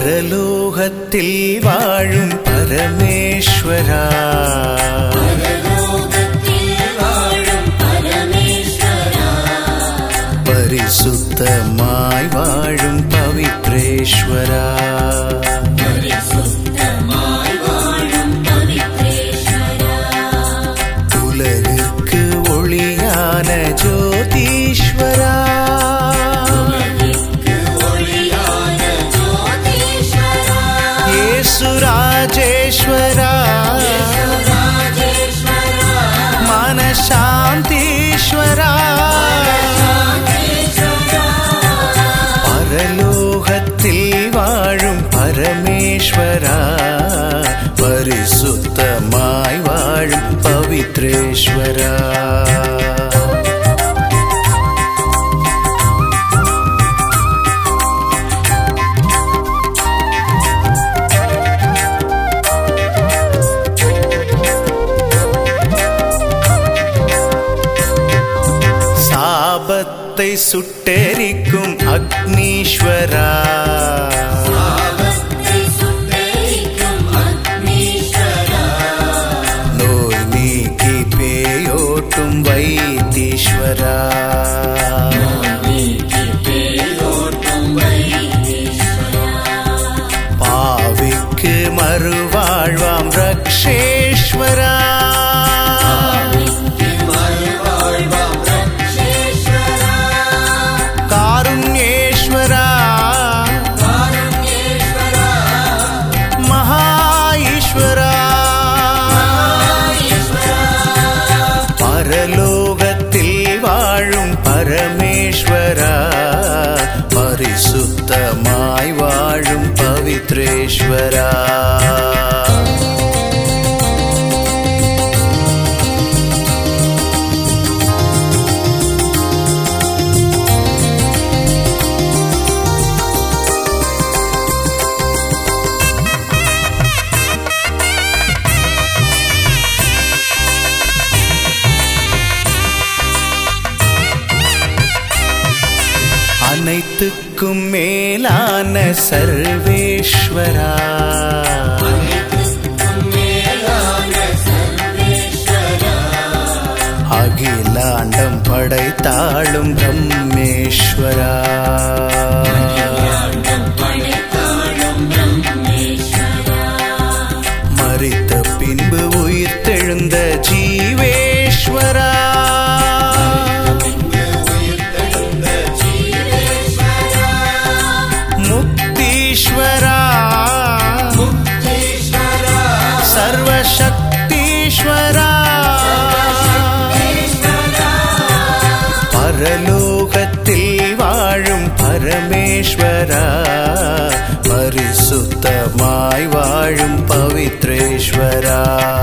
பரலோகத்தில் வாழும் பரமேஸ்வரா பரிசுத்தமாய் வாழும் பவித்ரேஸ்வரா உலகிற்கு ஒளியான ஜோதீஸ்வரா இயேசு ராஜேஸ்வரா மனசாந்தீஸ்வரா பரலோகத்தில் வாழும் பரமேஸ்வரா பரிசுத்தமாய் வாழும் பவித்ரேஸ்வரா சாபத்தை சுட்டெரிக்கும் அக்னீஸ்வரா நோய் நீக்கி பேயோட்டும் வைத்தீஸ்வரா பாவிக்கு மறுவாழ்வாம் ரக்ஷேஸ்வரா காருண்யேஸ்வரா மகா ஈஸ்வரா பரலோகத்தில் வாழும் பரமேஸ்வரா பரிசுத்தமாய் வாழும் பவித்ரேஸ்வரா அனைத்துக்கும் மேலான சர்வேஸ்வரா அகிலாண்டம் படைத்தாளும் பிரம்மேஸ்வரா மறித்த பின்பு உயிர்த்தெழுந்த ஜீவேஸ்வரா முக்தீஸ்வரா சர்வசக்தீஸ்வரா பரலோகத்தில் வாழும் பரமேஸ்வரா பரிசுத்தமாய் வாழும் பவித்ரேஸ்வரா